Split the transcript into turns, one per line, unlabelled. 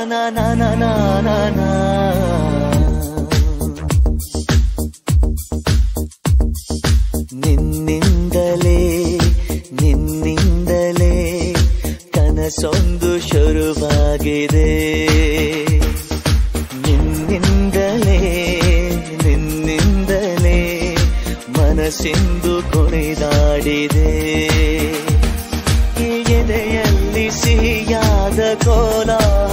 ನಾ ನಾ ನಾ ನಾ ನಾ ನಾ. ನಿನ್ನಿಂದಲೇ ನಿನ್ನಿಂದಲೇ ಕನಸೊಂದು ಶುರುವಾಗಿದೆ ನಿನ್ನಿಂದಲೇ ನಿನ್ನಿಂದಲೇ ಮನಸ್ಸಿಂದು ಕುಣಿದಾಡಿದೆ ಈ ಎದೆಯಲ್ಲಿ ಸಿಹಿಯಾದ ಕೋಲಾಹಲ